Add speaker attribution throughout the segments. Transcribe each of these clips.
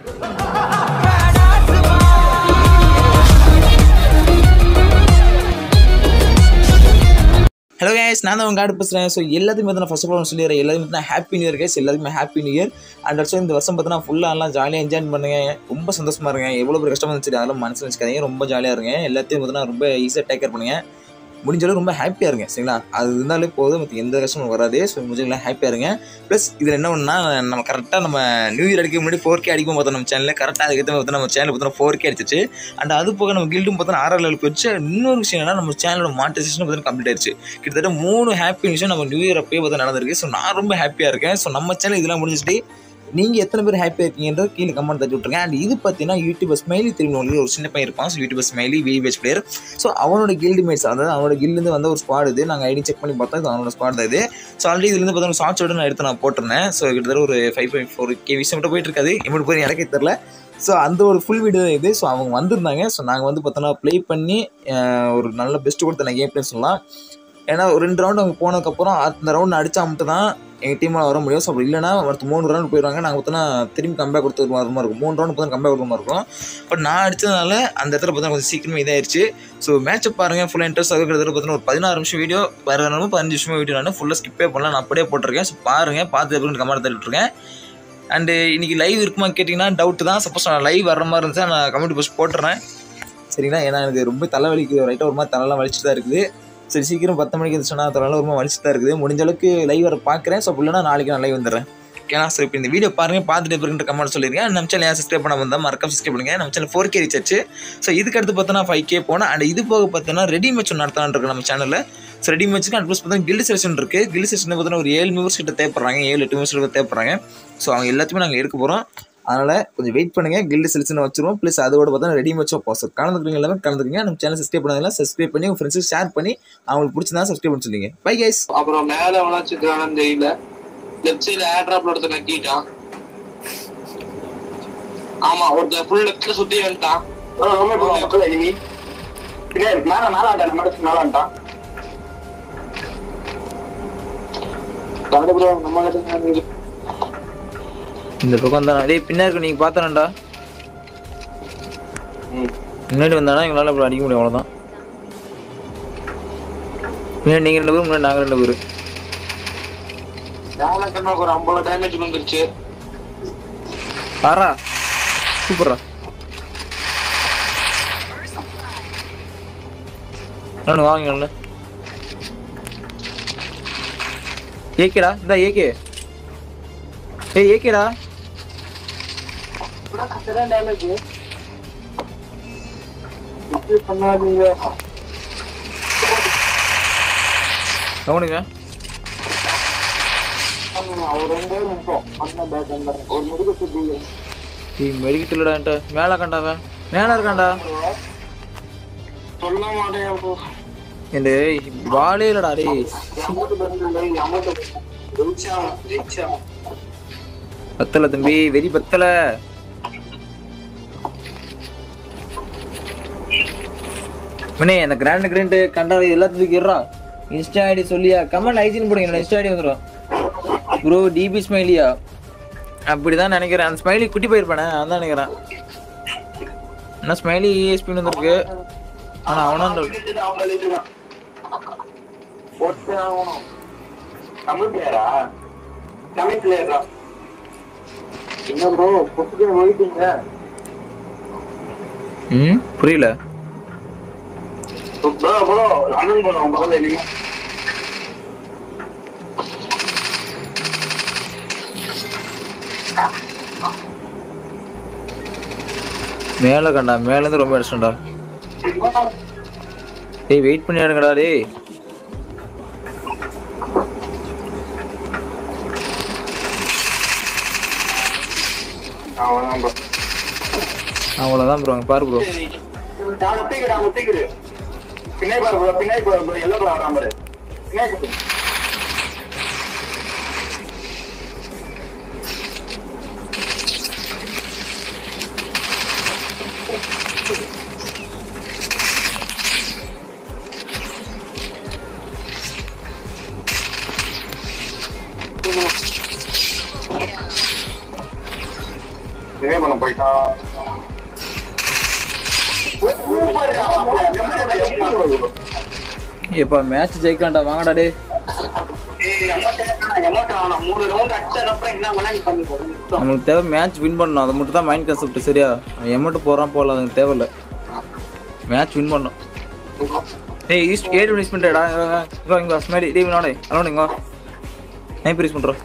Speaker 1: Hello guys நான் தான் உங்கள் காடு பேசுகிறேன் ஸோ எல்லாத்துக்குமே வந்து நான் ஃபர்ஸ்ட் ஆஃப் ஆல் சொல்லிடுறேன் எல்லாத்துக்குமே நான் ஹாப்பி நியூ இயர் கைஸ் எல்லாத்துக்குமே happy new year and also இந்த வருஷம் பார்த்தீங்கன்னா ஃபுல்லாக எல்லாம் ஜாலியாக என்ஜாய் பண்ணுங்க ரொம்ப சந்தோஷமா இருங்க எவ்வளோ பெரிய கஷ்டமாக இருந்துச்சு அதெல்லாம் மனசில் வச்சுக்காதீங்க ரொம்ப ஜாலியாக இருங்க எல்லாத்தையும் பார்த்தீங்கன்னா ரொம்ப ஈஸியாக டேக் கேர் பண்ணுங்க முடிஞ்ச அளவு ரொம்ப ஹாப்பியாக இருங்க சரிங்களா அது இருந்தாலே போதும் மற்ற எந்த கஷ்டமும் வராது ஸோ முடிஞ்சவங்களா ஹாப்பியாக இருங்க ப்ளஸ் இதில் என்ன ஒன்றா நம்ம கரெக்டாக நம்ம நியூ இயர் அடிக்க முன்னாடி ஃபோர் கே அடிக்கும் பார்த்தோம் நம்ம சேனலில் கரெக்டாக அதுக்கேற்ற மாதிரி நம்ம சேனல் பார்த்தோன்னா ஃபோர் கே அடிச்சிச்சு அண்ட் அது போக நம்ம கில்டும் பார்த்தோன்னா ஆறாம் லெவலுக்கு வச்சு இன்னொரு விஷயம் என்னன்னா நம்ம சேனலோட மானிட்டைசேஷன் பார்த்தீங்கன்னா கம்ப்ளீட் ஆயிடுச்சு கிட்டத்தட்ட மூணு ஹாப்பி விஷயம் நம்ம நியூ இயர் அப்பயே பார்த்தா நடந்திருக்கு ஸோ நான் ரொம்ப ஹாப்பியாக இருக்கேன் ஸோ நம்ம சேனல் இதெல்லாம் முடிஞ்சிட்டு நீங்கள் எத்தனை பேர் ஹாப்பியாக இருக்கீங்கன்றது கீழே கமெண்ட் தட்டி விட்ருங்க அண்ட் இது பார்த்தீங்கன்னா யூடியூபர் ஸ்மைலி திரும்ப ஒரு சின்ன பையன் இருப்பான் so YouTuber Smiley VBH player so அவனோட கில்டு மேட்ஸ் அதாவது அவனோட கில்லேருந்து வந்த ஒரு ஸ்குவாட் இது நாங்கள் ஐடி செக் பண்ணி பார்த்தா இது அவனோட ஸ்குவாட் தான் இது ஸோ ஆல்ரெடி இதுலேருந்து பார்த்தா ஷார்ட்ஸோட நான் எடுத்து நான் போட்டிருந்தேன் ஸோ கிட்டத்தட்ட ஒரு ஃபைவ் பாயிண்ட் ஃபோர் கே விஷயம் மட்டும் போயிட்டு இருக்காது எப்படி போய் எனக்கே தெரில ஸோ அந்த ஒரு ஃபுல் வீடியோ இது ஸோ அவங்க வந்திருந்தாங்க ஸோ நாங்கள் வந்து பார்த்தோன்னா ப்ளே பண்ணி அஹ், ஒரு நல்ல பெஸ்ட்டு கொடுத்த நான் கேம் பிளே சொல்லலாம் ஏன்னா ஒரு ரெண்டு ரவுண்ட் அவங்க போனதுக்கப்புறம் அந்த ரவுண்ட் அடிச்சா மட்டும் தான் எங்கள் டீமில் வர முடியும் ஸோ அப்படி இல்லைனா அடுத்து மூணு ரவுண்ட் போயிடுவாங்க நாங்கள் பார்த்தோன்னா திரும்பி கம்பேக் கொடுத்து மாதிரி இருக்கும் மூணு ரவுண்ட் பார்த்தா கம்பேக் கொடுத்த மாதிரி இருக்கும் பட் நான் அடிச்சதுனால அந்த இடத்துல பார்த்தா கொஞ்சம் சீக்கிரமே இதாயிருச்சு ஸோ மேட்சை பாருங்கள் ஃபுல்லாக இன்ட்ரெஸ்ட் ஆகுது பார்த்தீங்கன்னா ஒரு பதினாறு நிமிஷம் வீடியோ பதினாறு பதினஞ்சு நிமிஷம் வீடியோ நான் ஃபுல்லாக ஸ்கிப்பே பண்ணலாம் நான் அப்படியே போட்டிருக்கேன் ஸோ பாருங்கள் பார்த்து எப்படி கமெண்ட் தள்ளிட்டுருக்கேன் அண்டு இன்னைக்கு லைவ் இருக்குமா கேட்டிங்கன்னா டவுட் தான் சப்போஸ் நான் லைவ் வர மாதிரி இருந்துச்சா நான் கமெண்ட் போஸ்ட் போட்டுறேன் சரிங்களா ஏன்னா எனக்கு ரொம்ப தலைவலிக்கு ரைட்டாக ஒரு மாதிரி தலைலாம் வலிச்சுட்டு தான் இருக்குது சரி சீக்கிரம் பத்து மணிக்கு வந்து சொன்னால் தலைலாம் ஒரு மாதிரி வலிச்சுட்டு தான் இருக்குது முடிஞ்ச அளவுக்கு லைவ் வர பார்க்குறேன் ஸோ இல்லைனா நாளைக்கு நான் லைவ் வந்துடுறேன் ஓகேனா சரி இப்போ இந்த வீடியோ பாருங்க பார்த்துட்டு பிறகு கமெண்ட் சொல்லியிருக்கேன் நம்ம சேனல் ஏன் சப்ஸ்கிரைப் பண்ண வந்தால் மறக்காம சப்ஸ்கிரைப் பண்ணுங்க நம்ம சேனல் ஃபோர் கே ரீச் ஆச்சு ஸோ இதுக்கு அடுத்து பார்த்தோன்னா ஃபைவ் கே போனேன் அண்ட் இது போக பார்த்தோன்னா ரெடி மேட்ச் ஒன்று நடத்தலாம்னு இருக்கு நம்ம சேனலில் ஸோ ரெடி மேட்ச்சுக்கு அண்ட் ப்ளஸ் பார்த்தீங்கன்னா கில்டு செஷன் இருக்குது கில்டு செஷன் பார்த்தீங்கன்னா ஒரு ஏழு மெம்பர்ஸ் கிட்ட தேவைப்படுறாங்க ஏழு எட்டு மெம்பர்ஸ் கிட்ட தேவைப்படுறாங்க ஸோ அவங்க எல்லாத்தையுமே நாங்கள் எடுக்க போகிறோம் அதனால் கொஞ்சம் வெயிட் பண்ணுங்கள் கில்டு செலெக்ஷன் வச்சிருவோம் ப்ளஸ் அதோட பார்த்தா ரெடி மேட்சும் போகும் கலந்துக்கிறீங்க எல்லாமே கலந்துருங்க நம்ம சேனல் சப்ஸ்கிரைப் பண்ணதெல்லாம் சப்ஸ்கிரைப் பண்ணி உங்கள் ஃப்ரெண்ட்ஸுக்கு ஷேர் பண்ணி அவங்களுக்கு பிடிச்சிருந்தா சப்ஸ்கிரைப் பண்ண சொல்லுங்க பை கைஸ்
Speaker 2: அப்புறம் மேல வளர்ச்சிருக்கானு தெரியல லெஃப்ட் சைடுல ஏர் டிராப்ல ஒருத்தர் நக்கிட்டான் ஆமா ஒருத்தர் ஃபுல் லெஃப்ட்ல சுத்தி வந்துட்டான் ப்ரோ நம்ம கிட்ட இருக்கு.
Speaker 1: இந்த பக்கம் தான் டேய் பின்னாடி நீங்கள் பார்த்தனண்டா
Speaker 2: ம்.
Speaker 1: முன்னாடி வந்தானா எங்களால் அப்படி அடிக்க முடியும் அவ்வளோதான் முன்னாடி நீங்கள் ரெண்டு பேரும் முன்னாடி நாங்கள் ரெண்டு பேர்
Speaker 2: யானை ஒரு ஐம்பது டேமேஜ் வந்துருச்சு
Speaker 1: ஆறா சூப்பரா நான் வாங்க ஏகேடா இந்த ஏகே ஏய் ஏகேடா
Speaker 2: டேமேஜ் பண்ணாதீங்க
Speaker 1: கவனிங்க
Speaker 2: அவர் ரெண்டே நிமிஷம் அந்த பேட் ஒரு முதுகு சுத்தி
Speaker 1: ஏய் மெடிக்கிட்டு மேலே கண்டாவன் மேலே இருக்கான்டா
Speaker 2: சொல்ல மாட்டேன் bro.
Speaker 1: இந்த வாலே இல்லடா டேய்
Speaker 2: அமௌண்ட் பண்ணல அமௌண்ட் ஜெயிச்சா ஜெயிச்சா
Speaker 1: பத்தல தம்பி வெறி பத்தல மணி அந்த கிராண்ட் கிராண்ட் கண்டா எல்லாத்தையும் தூக்கிடுறா இன்ஸ்டா ஐடி சொல்லியா கமெண்ட் ஐஜின் போடுங்க என்னோட இன்ஸ்டா ஐடி வந்துடும் ப்ரோ டிபி ஸ்மைலியா அப்படிதான் நினைக்கிறேன் அந்த ஸ்மைலி குட்டி போயிருப்பானே அதான் நினைக்கிறேன் என்ன ஸ்மைலி ESP வந்திருக்கு ஆனா அவனும் அந்த
Speaker 2: போட்டு ஆகணும் தமிழ் பிளேயரா தமிழ் பிளேயரா என்ன ப்ரோ பொசுக்கு போயிட்டீங்க
Speaker 1: ம் புரியல
Speaker 2: ப்ரோ ப்ரோ அண்ணன் ப்ரோ உங்க பக்கத்துல இல்லைங்க
Speaker 1: மேலே கண்டா மேலேருந்து ரொம்ப அடிச்சுடா டேய் வெயிட் பண்ணி ஆடுங்கடா டேய்
Speaker 2: அவ்வளோதான் ப்ரோ
Speaker 1: அவ்வளோதான் ப்ரோ அங்கே பாரு ப்ரோ
Speaker 2: நான் முத்திக்கிறேன் நான் முத்திக்கிறேன் பின்னாடி பாரு ப்ரோ பின்னாடி பாரு ப்ரோ எல்லோ ப்ரோ ஆடுறான் பாரு பின்னாடி பாரு. பின்னாடி பண்ண போயிட்டான்
Speaker 1: இப்போ மேட்ச் ஜெயிக்கலாம்டா வாங்கடா டே
Speaker 2: மூணு ரவுண்ட் அடிச்சதுக்கப்புறம் என்ன வேணா நீ பண்ணி போடு.
Speaker 1: நம்மளுக்கு தேவை மேட்ச் வின் பண்ணணும் அது மட்டும் தான் மைண்ட் கான்செப்ட் சரியா எமௌண்ட் போகிறான் போகல அதுக்கு தேவையில்ல மேட்ச் வின் பண்ணணும் ஏய் ஈஸ்ட் ஏழு மினிஸ் பண்ணிட்டேடா இங்கே இங்கே ஸ்மைலி டே வினோடே ஹலோ இங்க வா நைன் ப்ரைஸ் பண்ணுறோம்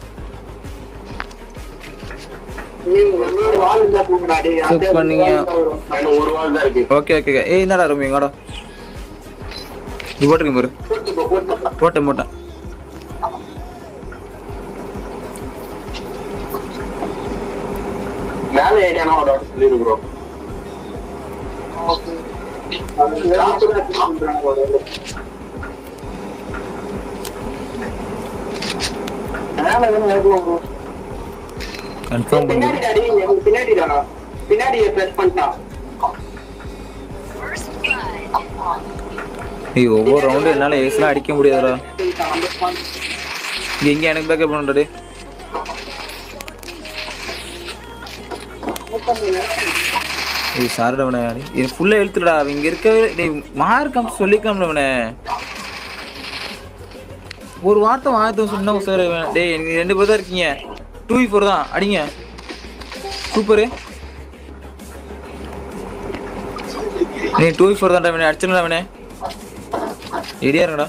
Speaker 2: நீ ஒரு வால் இருந்தா போங்கடா, டேய். அந்த
Speaker 1: Cook பண்ணீங்க.
Speaker 2: அதுல ஒரு வால் தான் இருக்கு
Speaker 1: ஓகே ஓகே ஏய் என்னடா ரூமி இங்கடா நீ போட்டுருங்க பாரு
Speaker 2: போட்டுக்கோ, போட்டுக்கோ.
Speaker 1: போட்டேன் போட்டேன்
Speaker 2: மேல ஏரியானா ஒரு வாட்டி சொல்லிரு bro. மேல எதுவும் ஏறுவோம் bro.
Speaker 1: கன்ஃபார்ம் பண்ணி
Speaker 2: பின்னாடி டாடி, எனக்கு பின்னாடிடா. பின்னாடி press பண்ணிட்டான்.
Speaker 1: ஏய் ஒவ்வொரு ரவுண்டு என்னால் ஏஸ்லாம் அடிக்க முடியாதுடா
Speaker 2: அந்த spot.
Speaker 1: இங்கே எங்கே எனக்கு பேக்கப் பண்ணுறா டே ஏய் சாரிடா அவனே இது ஃபுல்லாக எழுத்துடா அவன் இங்கே இருக்கவே டேய் மார்க்கம் சொல்லிக்கலாம்ல அவனே ஒரு வார்த்தை வார்த்தை சொன்னா சார் டேய் எனக்கு ரெண்டு பேர் தான் இருக்கீங்க டூ ஃபோர் தான் அடிங்க சூப்பரு நீ டூ ஃபோர் தான்டா அவனே அடிச்சிடலாம் அவனே ரெடியா இருங்கடா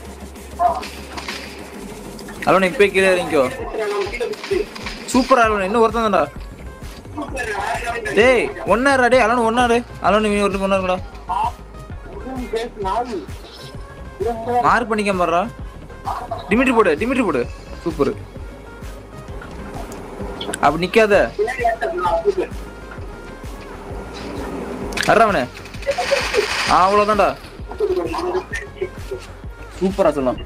Speaker 1: ஹலோ நீ போய் கீழே இறங்கிக்கோ சூப்பரா அலோன் இன்னும் ஒருத்தன் தான்டா டேய் ஒன்னாரா டேய் அலோன் ஒன்னாரு அலோன் நீ ஒருத்தன் ஒன்னாருடா மார்க் பண்ணிக்க மாறா டிமிட்ரி போடு டிமிட்ரி போடு சூப்பர் அப்படி நிக்காத அறவனே அவ்வளோதான்டா சூப்பரா சொல்லலாம்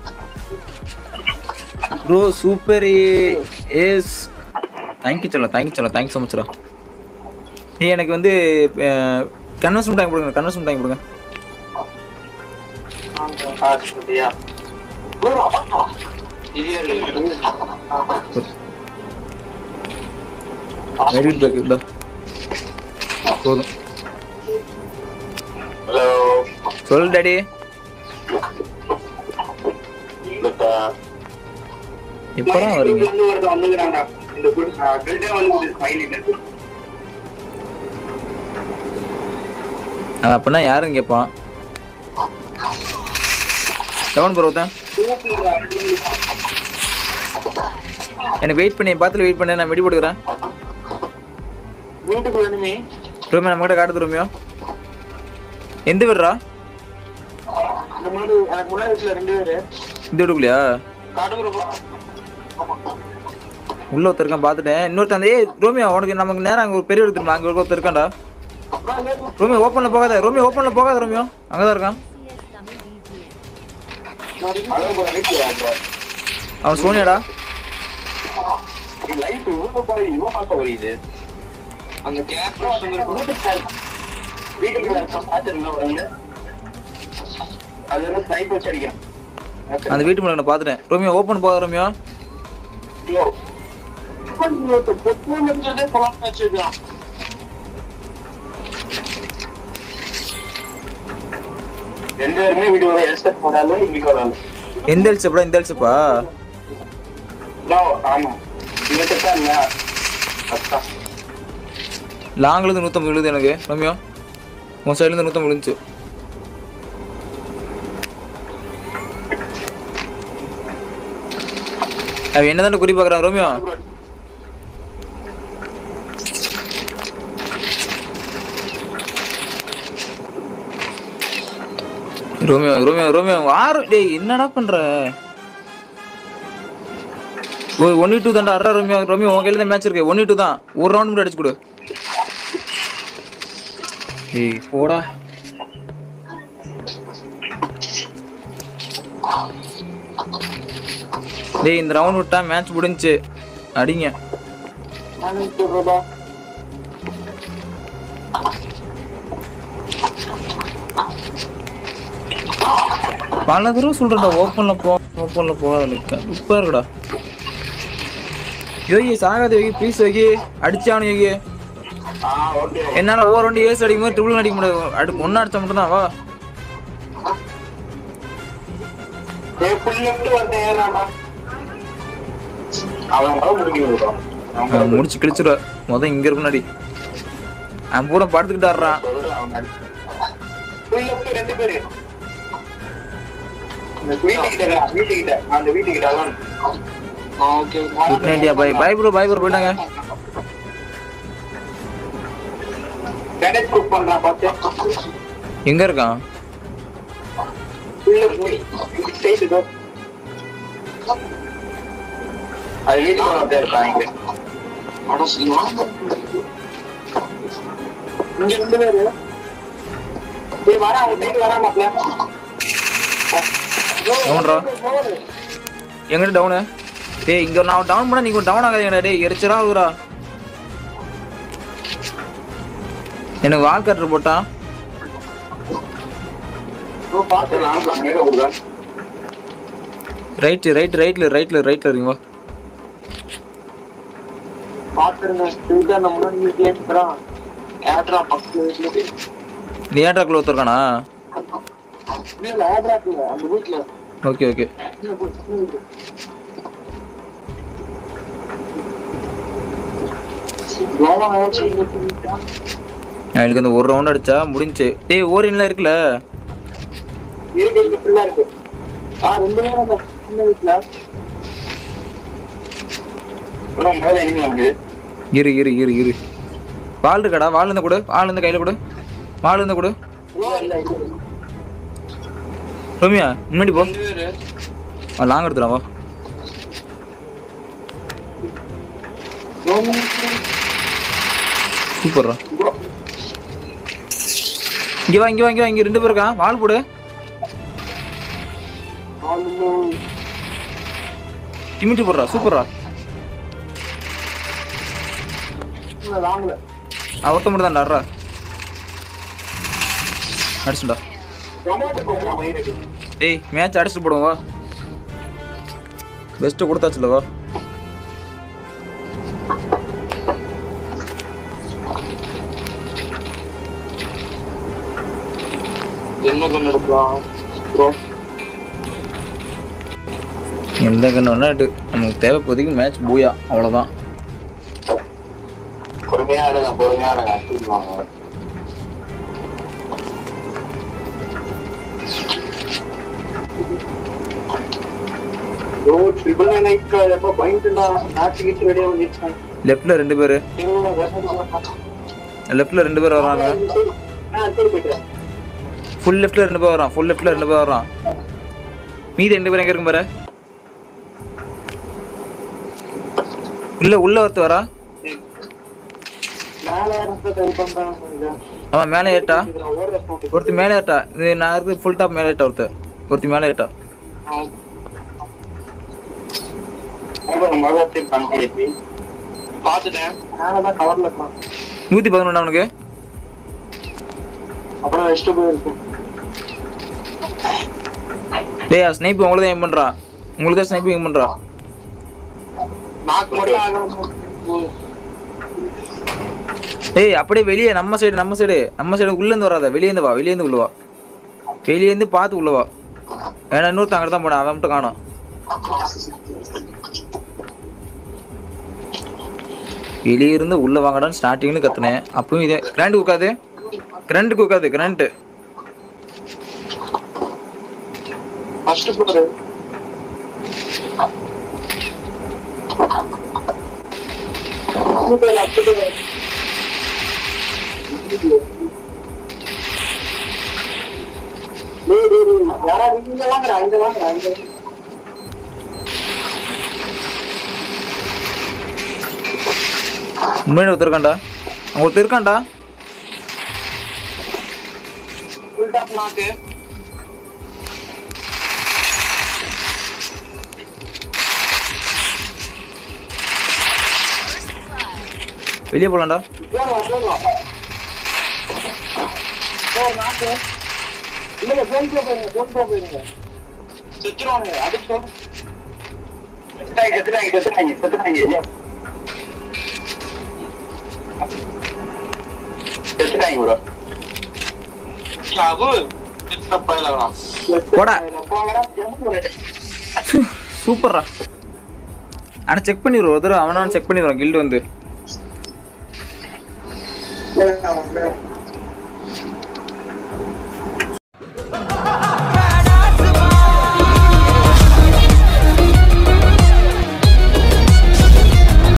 Speaker 1: ப்ரோ சூப்பர் ஏஸ் தேங்க்யூ சொல்லலாம் தேங்க்யூ சொல்லலாம் தேங்க்ஸ் ஸோ மச்ரா நீ எனக்கு வந்து கன்வர்ஷன் டைம் கொடுங்க கன்வர்ஷன் டைம் கொடுங்க
Speaker 2: ஆ, சரியா? இது
Speaker 1: வெரி குட் பேக் இதா போதும்
Speaker 2: ஹலோ
Speaker 1: சொல் டாடி எப்பதான் வரீங்க
Speaker 2: வந்து ஒருத்தன் வந்துக்கிறான்டா. இந்த குடி- ஆ, build ஏ வந்து smiley இருக்கு.
Speaker 1: அது அப்படின்னா யாருன்னு கேட்பான் எவன் ப்ரோ தான் எனக்கு வெயிட் பண்ணி பார்த்துல வெயிட் பண்ணி நான் வெடி போட்டுக்கிறேன்
Speaker 2: வீட்டுக்கு வேணுமே
Speaker 1: ரூமியா நம்ம கிட்ட காட்டுது ரூமியோ எந்த வீடுறா
Speaker 2: இந்த மாதிரி எனக்கு முன்னாடி வீட்டுல ரெண்டு பேரு
Speaker 1: இந்த வீடுக்குள்ளயா
Speaker 2: காட்டுக்குள்ள
Speaker 1: உள்ள ஒருத்தர் இருக்கான் பார்த்துட்டேன் இன்னொருத்தன் ஏய் ரோமியா உனக்கு நமக்கு நேரம் அங்கே ஒரு பெரிய எடுத்துருமா அங்கே ஒருத்தர் இருக்கான்டா ரோமியோ ஓப்பன்ல போகாத ரோமியோ ஓப்பன்ல போகாத ரோமியோ அங்கதான் இருக்கான் அவன் சோனியாடா
Speaker 2: லைட் இவ்வளவு பாரு இவ்வளவு பார்க்க வருது அந்த கேப் வீட்டுக்கு பாத்துருங்க வரங்க அது வந்து ஸ்னைப் வச்சு அடிக்கிறேன்
Speaker 1: அந்த வீட்டு முன்னாடி நான் பார்த்துட்டேன் ரோமியோ ஓப்பன் போகாத ரோமியோ
Speaker 2: ஐயோ. பொத்துன்னு இருந்ததே சொல்லாம வச்சிருக்கான். ரெண்டு பேருமே வீடியோ எல்ஸ்டர் போனாலும் இன்னைக்கு வராங்க
Speaker 1: எந்த எல்சப்படா இந்த எல்சப்பா
Speaker 2: ஆமா இவன் செட்டா இல்ல அதான்
Speaker 1: லாங்ல இருந்து நூற்றம்பது விழுது எனக்கு ரோமியோ உன் சைடுல இருந்து நூற்றம்பது விழுந்துச்சு அவன் என்னதான் குறி பார்க்குறான் ரோமியோ ரோமியோ ரோமியோ ரோமியோ ஆறு டேய் என்னடா பண்ற ஒரு ஒன் டூ தான்டா அட்ரா ரோமியோ ரோமியோ உன் கையில தான் மேட்ச் இருக்கு ஒன் டூ தான் ஒரு ரவுண்ட் மட்டும் அடிச்சு கொடு ஏய் போடா டேய் இந்த ரவுண்ட் விட்டா மேட்ச் முடிஞ்சுச்சு அடிங்க
Speaker 2: ரூபா
Speaker 1: பல தடவை சொல்றேன்டா ஓப்பன்ல போ ஓப்பன்ல போகாத நிக்க உப்பா இருக்குடா யோகி சாகாத யோகி please Yogi அடிச்சானு Yogi
Speaker 2: ah okay
Speaker 1: என்னால ஒவ்வொரு வண்டி ஏஸ் அடிக்கும் போது ட்ரிபிள் அடிக்க முடியாது அடி ஒன்னா அடிச்சா மட்டும் தான் வா
Speaker 2: ஏ ஃபுல் லெஃப்ட் வந்து ஏறாமா அவன் கூட முடிக்க விடுறான்
Speaker 1: அவன் முடிச்சு கிழிச்சிடுவ முத இங்க இருக்கு முன்னாடி அவன் பூரா படுத்துக்கிட்டு ஆடுறான்
Speaker 2: ஃபுல் லெஃப்ட் ரெண்டு பேரு இந்த வீட்டுக்கிட்ட வீட்டுக்கிட்ட அந்த வீட்டுக்கிட்ட அதான் okay
Speaker 1: India bye bye bro bye bro போயிட்டாங்க
Speaker 2: கனெக்ட் குக் பண்றான் பாத்து
Speaker 1: எங்க இருக்கான்
Speaker 2: ஃபுல் லெஃப்ட் சைடு கோ அது வீட்டுக்கு வந்து இருக்கான் இங்க இங்க ரெண்டு பேரு டேய் வரா அவன் சைடு வரா மாப்ள
Speaker 1: டவுன்ரா எங்கிட்ட டவுனு டேய் இங்க நான் டவுன் பண்ணா நீங்க டவுன் ஆகாதீங்கடா டேய் எரிச்சலா ஆகுதுடா எனக்கு வால் கட்டர் போட்டான்
Speaker 2: ப்ரோ பாத்துலாம் அங்க கொடுங்க
Speaker 1: ரைட் ரைட் ரைட்ல ரைட்ல ரைட்ல இருக்கீங்க
Speaker 2: பாத்துருங்க ஸ்பீக்கா நம்ம முன்னாடி கேக்குறான் ஏட்ரா பக்கத்து வீட்டுல
Speaker 1: நீ ஏன்டா ஒருத்தருக்கானா
Speaker 2: இல்ல ஏட்ரா இல்ல அந்த வீட்டுல
Speaker 1: ஓகே ஓகே எனக்கு அந்த ஒரு ரவுண்ட் அடிச்சா முடிஞ்சு டேய் ஓரின்லாம் இருக்குல்ல
Speaker 2: இருக்கு இருக்கு ஃபுல்லா இருக்கு ஆ ரெண்டு நேரம் அந்த சின்ன வீட்டுல ப்ரோ மேல எனிமி வந்து
Speaker 1: இரு இரு இரு இரு வால் இருக்காடா வால் இருந்தா கொடு வால் இருந்தா கையில கொடு வால் இருந்தா கொடு
Speaker 2: இல்ல இல்ல
Speaker 1: ரோமியா முன்னாடி போ
Speaker 2: ரெண்டு பேரு
Speaker 1: ஆ, லாங் எடுத்துடா வா சூப்பர்ரா இங்க வா இங்க வா இங்க வா இங்க ரெண்டு பேர் இருக்கான் வால் போடு டிமிட்டி போடுறா சூப்பர்ரா
Speaker 2: வாங்கல
Speaker 1: அவத்த மட்டும் தான் நடுறா அடிச்சுடா
Speaker 2: டொமேட்டோ போடுறா வயிறுக்கு
Speaker 1: டேய் மேட்ச் அடிச்சுட்டு போடுவோம் வா பெஸ்ட்டு கொடுத்தாச்சுல வா
Speaker 2: என்ன பண்ண இருக்கலாம் ப்ரோ
Speaker 1: எந்த கண்ணு வேணா எடு. நமக்கு தேவை இப்போதைக்கு மேட்ச் பூயா அவ்வளோதான்
Speaker 2: பொறுமையா இருங்க பொறுமையா இருங்க தூக்குவாங்க ஓ ட்ரிபிள் நைட் எப்போ பயந்துடா நாட்டுக்கிட்டு வெளியே வந்துருச்சான்
Speaker 1: லெஃப்ட்ல ரெண்டு பேர் லெஃப்ட்ல ரெண்டு பேர் வராங்க ஃபுல் லெஃப்ட்ல ரெண்டு பேர் வரான் ஃபுல் லெஃப்ட்ல ரெண்டு பேர் வரான் மீதி ரெண்டு பேர் எங்க இருக்கு பாரு இல்ல உள்ள ஒருத்தர் வரா அவன் மேலே ஏட்டா ஒருத்தர் மேலே ஏட்டா இது நான் இருக்கு ஃபுல் டாப் மேலே ஏட்டா ஒருத்தர் ஒருத்தி மேலே ஏட்டா
Speaker 2: பாத்துட்டேன் மேலதான் கவர்ல இருக்கான்
Speaker 1: நூத்தி பதினொன்று அவனுக்கு
Speaker 2: அப்புறம் வச்சுட்டு போயிருக்கும்
Speaker 1: டேய் ஸ்னைப் உங்களுக்கு தான் ஏம் பண்றான் உங்களுக்கு தான் ஸ்னைப்பிங் ஏம் பண்றான்
Speaker 2: நாக்கு மட்டும் ஆகணும்
Speaker 1: டேய் அப்படியே வெளியே நம்ம சைடு நம்ம சைடு நம்ம சைடு உள்ள இருந்து வராத வெளியே இருந்து வா வெளியே இருந்து உள்ள வா வெளியே இருந்து பார்த்து உள்ள வா ஏன்னா இன்னொருத்தன் அங்கே தான் போனான் அவன் மட்டும் காணோம் வெளியே இருந்து உள்ள வாங்கடான்னு ஸ்டார்டிங்னு கத்துனேன் அப்பவும் இதே கிராண்ட் குக்காது கிராண்ட் குக்காது கிராண்ட்
Speaker 2: ஃபர்ஸ்ட் போடு யாரா நீங்க வாங்குறா இந்த வாங்குறா இந்த
Speaker 1: முன்னாடி ஒருத்தர் இருக்கான்டா அங்க ஒருத்தர் இருக்கான்டா
Speaker 2: ஃபுல் டாப் நாக்கு
Speaker 1: வெளியே போலாம்டா
Speaker 2: போடுவா போடுவா போ நாக்கு இல்ல போன் போ போயிருங்க போன் போ போயிருங்க செத்துருவாங்க அடிச்சு செத்துறாங்க செத்துறாங்க செத்துறாங்க செத்துறாங்க செத்துட்டாங்க ப்ரோ
Speaker 3: அபு சின்ன பையலாம்
Speaker 1: போடா.
Speaker 2: போங்கடா ஜம்பு
Speaker 1: சூப்பர்ரா ஆனா செக் பண்ணிடுவோம் ஒரு தடவை அவனாலும் செக் பண்ணிடுவான் கில்டு வந்து
Speaker 2: ப்ரோ